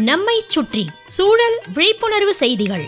நம்மைச் சுற்றி சூழல் விழிப்புணர்வு செய்திகள்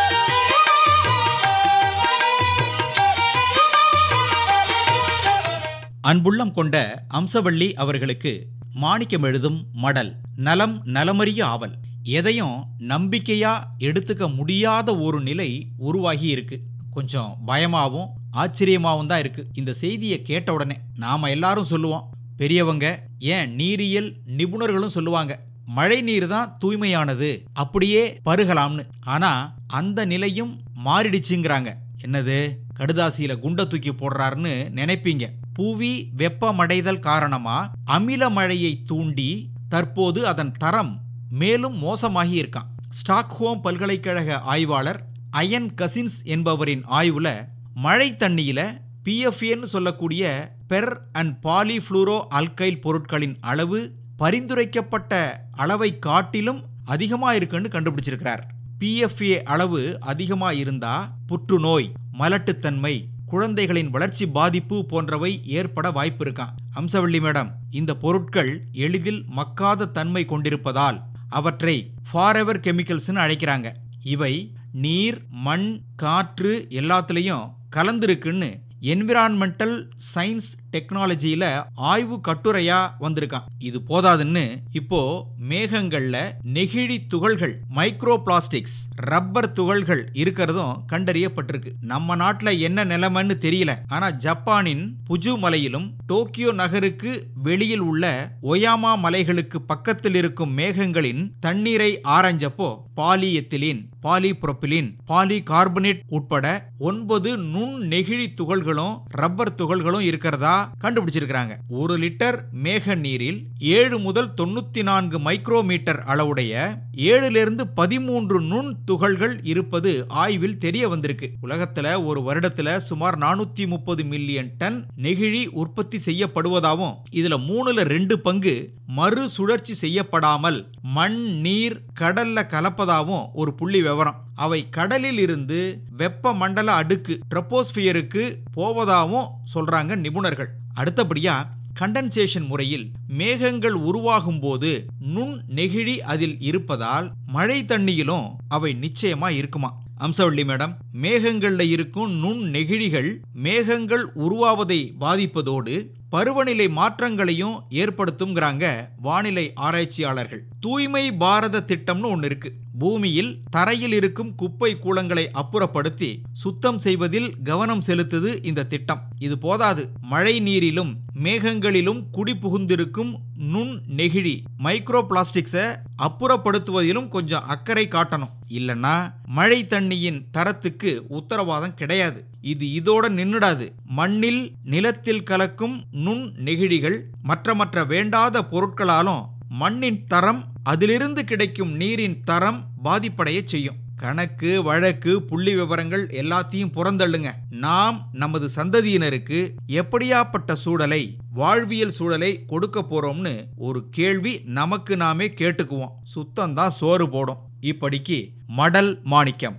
அன்புள்ளம் கொண்ட அம்சவள்ளி அவர்களுக்கு மாணிக்கம் எழுதும் மடல் நலம் நலமறிய ஆவல் எதையும் நம்பிக்கையா எடுத்துக்க முடியாத ஒரு நிலை உருவாகி இருக்கு கொஞ்சம் பயமாவும் ஆச்சரியமாவும் தான் இருக்கு இந்த செய்தியை கேட்ட உடனே நாம எல்லாரும் சொல்லுவோம் பெரியவங்க ஏன் நீரியல் நிபுணர்களும் சொல்லுவாங்க மழை நீர் தான் தூய்மையானது அப்படியே பருகலாம்னு ஆனா அந்த நிலையும் மாறிடுச்சுங்கிறாங்க என்னது கடுதாசியில குண்டை தூக்கி போடுறாருன்னு நினைப்பீங்க புவி வெப்பமடைதல் காரணமா அமில மழையை தூண்டி தற்போது அதன் தரம் மேலும் மோசமாகி இருக்கான் ஸ்டாக்ஹோம் பல்கலைக்கழக ஆய்வாளர் அயன் கசின்ஸ் என்பவரின் ஆய்வுல மழை தண்ணியில பிஎஃப்ஏன்னு சொல்லக்கூடிய பெர் அண்ட் பாலிஃப்ளூரோ அல்கைல் பொருட்களின் அளவு பரிந்துரைக்கப்பட்ட அளவை காட்டிலும் அதிகமா இருக்குன்னு கண்டுபிடிச்சிருக்கிறார் பிஎஃப்ஏ அளவு அதிகமா இருந்தா புற்றுநோய் மலட்டுத்தன்மை குழந்தைகளின் வளர்ச்சி பாதிப்பு போன்றவை ஏற்பட வாய்ப்பு இருக்கான் அம்சவள்ளி மேடம் இந்த பொருட்கள் எளிதில் மக்காத தன்மை கொண்டிருப்பதால் அவற்றை ஃபாரெவர் கெமிக்கல்ஸ்னு அழைக்கிறாங்க இவை நீர் மண் காற்று எல்லாத்துலேயும் கலந்துருக்குன்னு என்விரான்மெண்டல் சயின்ஸ் டெக்னாலஜியில ஆய்வு கட்டுரையா வந்திருக்கான் இது போதாதுன்னு இப்போ மேகங்கள்ல நெகிழி துகள்கள் மைக்ரோ பிளாஸ்டிக்ஸ் ரப்பர் துகள்கள் இருக்கிறதும் கண்டறியப்பட்டிருக்கு நம்ம நாட்டுல என்ன நிலைமைன்னு தெரியல ஆனா ஜப்பானின் புஜு மலையிலும் டோக்கியோ நகருக்கு வெளியில் உள்ள ஒயாமா மலைகளுக்கு பக்கத்தில் இருக்கும் மேகங்களின் தண்ணீரை ஆராய்ஞ்சப்போ பாலிஎத்திலீன் பாலிபுரோப்பிலின் பாலிகார்பனேட் உட்பட ஒன்பது நுண் நெகிழி துகள்களும் ரப்பர் துகள்களும் இருக்கிறதா கண்டுபிடிச்சிருக்கிறாங்க ஒரு லிட்டர் மேக நீரில் ஏழு முதல் தொண்ணூத்தி நான்கு மைக்ரோமீட்டர் அளவுடைய ஏழுலிருந்து பதிமூன்று நுண் துகள்கள் இருப்பது ஆய்வில் தெரிய வந்திருக்கு உலகத்துல ஒரு வருடத்துல சுமார் நானூத்தி முப்பது மில்லியன் டன் நெகிழி உற்பத்தி செய்யப்படுவதாகவும் இதுல மூணுல ரெண்டு பங்கு மறு சுழற்சி செய்யப்படாமல் மண் நீர் கடல்ல கலப்பதாகவும் ஒரு புள்ளி விவரம் அவை கடலில் இருந்து வெப்ப மண்டல அடுக்கு ட்ரப்போஸ்பியருக்கு போவதாகவும் சொல்றாங்க நிபுணர்கள் அடுத்தபடியா கண்டன்சேஷன் முறையில் மேகங்கள் உருவாகும் போது நுண் நெகிழி அதில் இருப்பதால் மழை தண்ணியிலும் அவை நிச்சயமா இருக்குமா அம்சவள்ளி மேடம் மேகங்கள்ல இருக்கும் நுண் நெகிழிகள் மேகங்கள் உருவாவதை பாதிப்பதோடு பருவநிலை மாற்றங்களையும் ஏற்படுத்துங்கிறாங்க வானிலை ஆராய்ச்சியாளர்கள் தூய்மை பாரத திட்டம்னு ஒன்று இருக்கு பூமியில் தரையில் இருக்கும் குப்பை கூலங்களை அப்புறப்படுத்தி சுத்தம் செய்வதில் கவனம் செலுத்துது இந்த திட்டம் இது போதாது மழை நீரிலும் மேகங்களிலும் குடிபுகுந்திருக்கும் நுண் நெகிழி மைக்ரோ பிளாஸ்டிக்ஸை அப்புறப்படுத்துவதிலும் கொஞ்சம் அக்கறை காட்டணும் இல்லைன்னா மழை தண்ணியின் தரத்துக்கு உத்தரவாதம் கிடையாது இது இதோட நின்னுடாது மண்ணில் நிலத்தில் கலக்கும் நுண் நெகிழிகள் மற்ற மற்ற வேண்டாத பொருட்களாலும் மண்ணின் தரம் அதிலிருந்து கிடைக்கும் நீரின் தரம் பாதிப்படைய செய்யும் கணக்கு வழக்கு புள்ளி விவரங்கள் எல்லாத்தையும் புறந்தள்ளுங்க நாம் நமது சந்ததியினருக்கு எப்படியாப்பட்ட சூழலை வாழ்வியல் சூழலை கொடுக்க போறோம்னு ஒரு கேள்வி நமக்கு நாமே கேட்டுக்குவோம் சுத்தம் தான் சோறு போடும் இப்படிக்கு மடல் மாணிக்கம்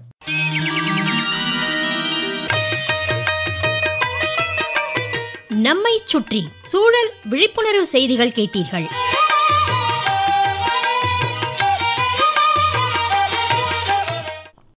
நம்மைச் சுற்றி சூழல் விழிப்புணர்வு செய்திகள் கேட்டீர்கள்